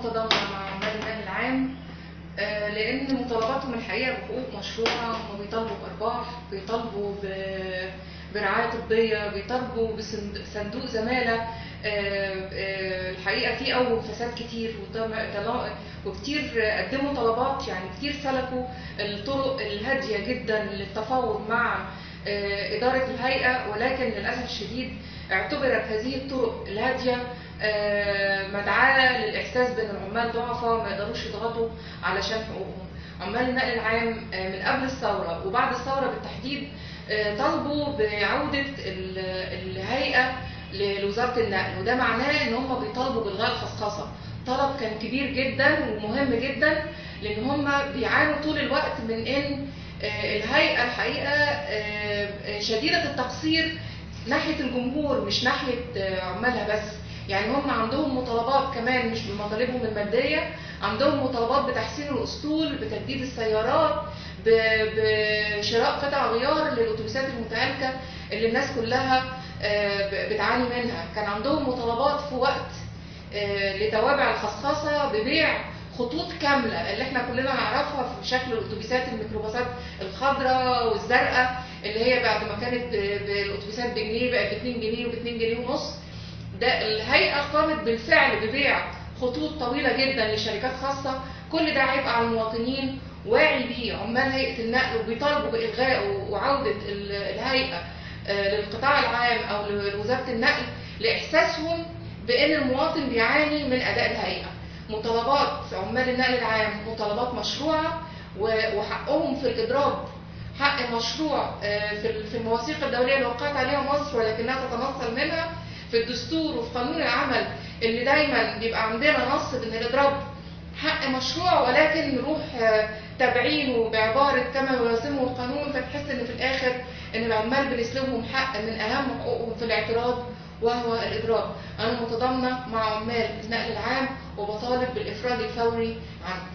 متضامنه مع عمال النقل العام آه، لان مطالباتهم الحقيقه بحقوق مشروعه هم بيطالبوا بارباح بيطالبوا ب- برعايه طبيه بيطالبوا بصندوق زماله آه، آه، الحقيقه في اول فساد كتير وطم- طلا- وكتير قدموا طلبات يعني كتير سلكوا الطرق الهاديه جدا للتفاوض مع آه، اداره الهيئه ولكن للاسف الشديد اعتبرت هذه الطرق الهاديه آه، مدعاة للإحساس بأن العمال ضعفاء ما يقدروش يضغطوا علشان حقوقهم. عمال النقل العام آه، من قبل الثورة وبعد الثورة بالتحديد آه، طالبوا بعودة ال- الهيئة ل- لوزارة النقل وده معناه إن هم بيطالبوا بإلغاء الخصخصة. طلب كان كبير جدا ومهم جدا لأن هم بيعانوا طول الوقت من إن آه، الهيئة الحقيقة آه، آه، شديدة التقصير ناحية الجمهور مش ناحية آه، عمالها بس يعني هم عندهم مطالبات كمان مش بمطالبهم المادية عندهم مطالبات بتحسين الأسطول بتجديد السيارات ب- بشراء قطع غيار للأتوبيسات المتهالكة اللي الناس كلها آه، ب- بتعاني منها كان عندهم مطالبات في وقت آه، لتوابع الخصخصة ببيع خطوط كاملة اللي احنا كلنا نعرفها في شكل الأتوبيسات الميكروباصات الخضراء والزرقاء اللي هي بعد ما كانت ب- بالأتوبيسات بجنيه بقت ب 2 جنيه وب 2 جنيه ونص ده الهيئة قامت بالفعل ببيع خطوط طويلة جدا لشركات خاصة كل ده عبء على المواطنين واعي بيه عمال هيئة النقل وبيطالبوا بإلغائه وعودة ال- الهيئة آه، للقطاع العام أو لوزارة النقل لإحساسهم بأن المواطن بيعاني من أداء الهيئة مطالبات عمال النقل العام مطالبات مشروعة و- وحقهم في الإضراب حق مشروع آه، في ال- في المواثيق الدولية اللي وقعت عليها مصر ولكنها تتنصل منها في الدستور وفي قانون العمل اللي دايما بيبقى عندنا نص ان الاضراب حق مشروع ولكن نروح آه، تابعينه بعباره كما يلازمه القانون فتحس ان في الاخر ان العمال بنسلبهم حق من اهم حقوقهم في الاعتراض وهو الاضراب. انا متضامنه مع عمال النقل العام وبطالب بالافراج الفوري عنه.